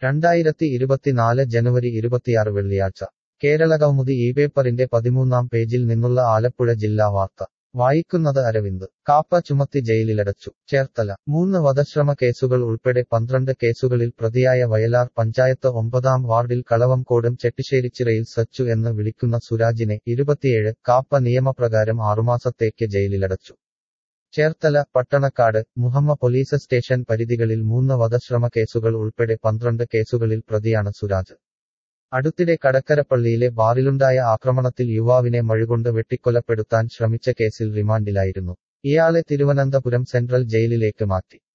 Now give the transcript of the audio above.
രണ്ടായിരത്തി ഇരുപത്തിനാല് ജനുവരി ഇരുപത്തിയാറ് വെള്ളിയാഴ്ച കേരളകൗമുദി ഈ പേപ്പറിന്റെ പതിമൂന്നാം പേജിൽ നിന്നുള്ള ആലപ്പുഴ ജില്ലാ വാർത്ത വായിക്കുന്നത് അരവിന്ദ് കാപ്പ ചുമത്തി ജയിലിലടച്ചു ചേർത്തല മൂന്ന് വധശ്രമ കേസുകൾ ഉൾപ്പെടെ പന്ത്രണ്ട് കേസുകളിൽ പ്രതിയായ വയലാർ പഞ്ചായത്ത് ഒമ്പതാം വാർഡിൽ കളവംകോടും ചെട്ടിശ്ശേരിച്ചിറയിൽ സച്ചു എന്ന് വിളിക്കുന്ന സുരാജിനെ ഇരുപത്തിയേഴ് കാപ്പ നിയമപ്രകാരം ആറുമാസത്തേക്ക് ജയിലിലടച്ചു ചേർത്തല പട്ടണക്കാട് മുഹമ്മ പോലീസ് സ്റ്റേഷൻ പരിധികളിൽ മൂന്ന് വധശ്രമ കേസുകൾ ഉൾപ്പെടെ പന്ത്രണ്ട് കേസുകളിൽ പ്രതിയാണ് സുരാജ് അടുത്തിടെ കടക്കരപ്പള്ളിയിലെ ബാറിലുണ്ടായ ആക്രമണത്തിൽ യുവാവിനെ മഴുകൊണ്ട് വെട്ടിക്കൊലപ്പെടുത്താൻ ശ്രമിച്ച കേസിൽ റിമാൻഡിലായിരുന്നു ഇയാളെ തിരുവനന്തപുരം സെൻട്രൽ ജയിലിലേക്ക് മാറ്റി